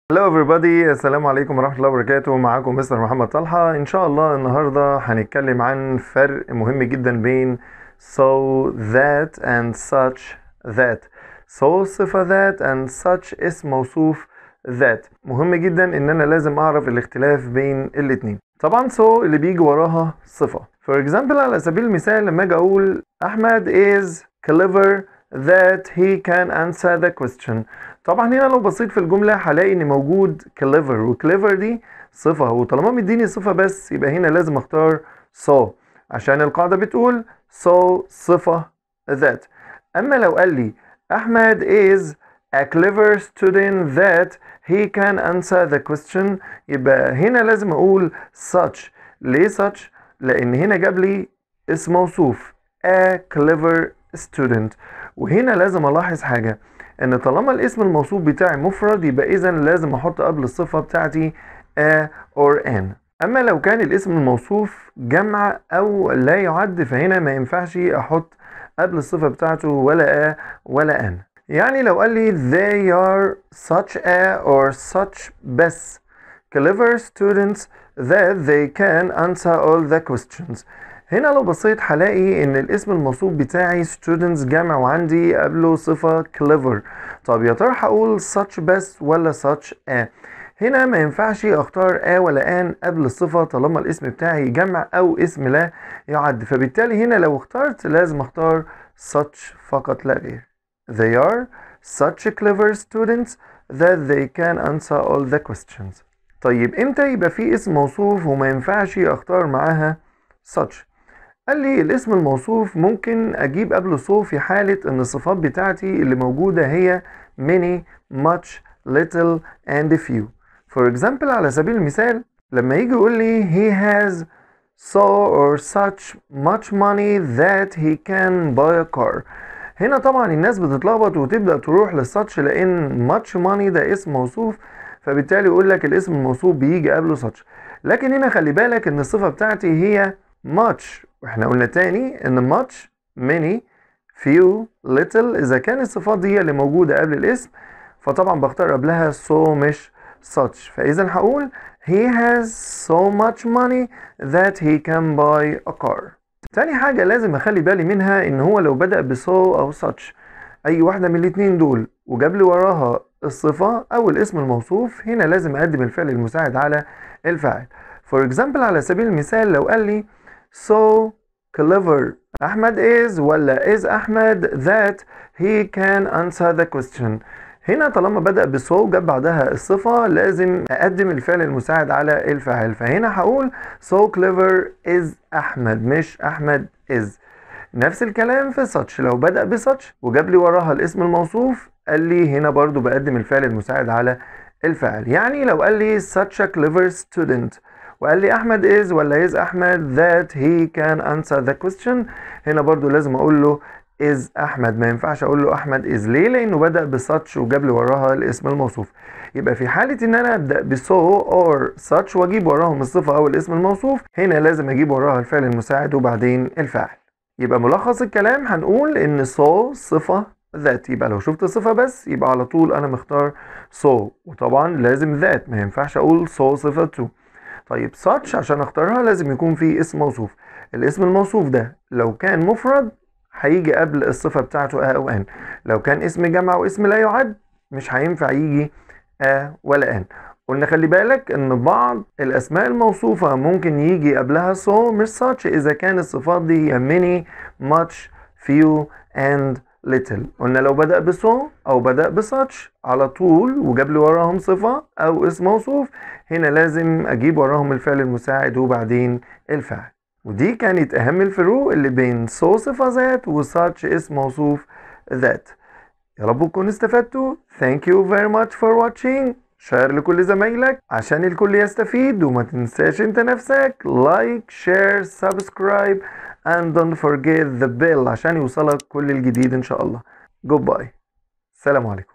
Hello everybody السلام عليكم ورحمة الله وبركاته معاكم مستر محمد طلحة إن شاء الله النهاردة هنتكلم عن فرق مهم جدا بين so that and such that so صفة that and such اسم موصوف that مهم جدا إن أنا لازم أعرف الاختلاف بين الاتنين طبعا so اللي بيجي وراها صفة for example على سبيل المثال لما أجي أقول أحمد is clever that he can answer the question طبعا هنا لو بصيت في الجملة هلاقي ان موجود clever و clever دي صفة وطالما مديني صفة بس يبقى هنا لازم اختار so عشان القاعدة بتقول so صفة that اما لو قال لي احمد is a clever student that he can answer the question يبقى هنا لازم اقول such ليه such لان هنا جاب لي اسم موصوف a clever student وهنا لازم الاحظ حاجة ان طالما الاسم الموصوف بتاعي مفرد يبقى اذا لازم احط قبل الصفة بتاعتي a or an اما لو كان الاسم الموصوف جمع او لا يعد فهنا ما ينفعش احط قبل الصفة بتاعته ولا a ولا an يعني لو قال لي they are such a or such بس clever students that they can answer all the questions هنا لو بصيت هلاقي ان الاسم الموصوف بتاعي students جمع وعندي قبله صفة clever طب يا ترى هقول such بس ولا such a هنا ما ينفعش اختار a ولا an قبل الصفة طالما الاسم بتاعي جمع او اسم لا يعد فبالتالي هنا لو اخترت لازم اختار such فقط لا غير they are such clever students that they can answer all the questions طيب امتى يبقى في اسم موصوف وما ينفعش اختار معاها such قال لي الاسم الموصوف ممكن اجيب قبله so في حالة ان الصفات بتاعتي اللي موجودة هي many, much, little and few for example على سبيل المثال لما يجي يقول لي he has so or such much money that he can buy a car هنا طبعا الناس بتتلخبط وتبدأ تروح للساتش لان much money ده اسم موصوف فبالتالي يقول لك الاسم الموصوف بيجي قبله such لكن هنا خلي بالك ان الصفة بتاعتي هي much واحنا قلنا تاني ان much many few little اذا كان الصفات دي اللي موجودة قبل الاسم فطبعا بختار قبلها so مش such فاذا هقول he has so much money that he can buy a car تاني حاجة لازم اخلي بالي منها ان هو لو بدأ ب so او such اي واحدة من الاتنين دول وجاب لي وراها الصفة او الاسم الموصوف هنا لازم اقدم الفعل المساعد على الفاعل for example على سبيل المثال لو قال لي so clever أحمد is ولا is أحمد that he can answer the question هنا طالما بدأ ب so جاب بعدها الصفة لازم أقدم الفعل المساعد على الفاعل فهنا هقول so clever is أحمد مش أحمد is نفس الكلام في such لو بدأ ب such وجاب لي وراها الاسم الموصوف قال لي هنا برضو بقدم الفعل المساعد على الفاعل يعني لو قال لي such a clever student وقال لي احمد is ولا is احمد that he can answer the question هنا برضو لازم اقول له is احمد ما ينفعش اقول له احمد is ليه لانه بدا بsuch وجاب لي وراها الاسم الموصوف يبقى في حالة ان انا ابدا ب so or such واجيب وراهم الصفة او الاسم الموصوف هنا لازم اجيب وراها الفعل المساعد وبعدين الفاعل يبقى ملخص الكلام هنقول ان so صفة ذات يبقى لو شفت صفة بس يبقى على طول انا مختار so وطبعا لازم ذات ما ينفعش اقول so صفة to طيب such عشان اختارها لازم يكون في اسم موصوف الاسم الموصوف ده لو كان مفرد هيجي قبل الصفة بتاعته ا او ان لو كان اسم جمع واسم لا يعد مش هينفع يجي ا ولا ان قلنا خلي بالك ان بعض الاسماء الموصوفة ممكن يجي قبلها so مش such اذا كان الصفات دي هي many much few and little قلنا لو بدأ بسو أو بدأ بساتش على طول وجاب لي وراهم صفة أو اسم موصوف هنا لازم أجيب وراهم الفعل المساعد وبعدين الفعل ودي كانت أهم الفروق اللي بين سو صفة ذات وساتش اسم موصوف ذات يا رب تكونوا استفدتوا thank you very much for watching شير لكل زمايلك عشان الكل يستفيد وما تنساش انت نفسك لايك شير سبسكرايب and don't forget the bell عشان يوصلك كل الجديد ان شاء الله goodbye السلام عليكم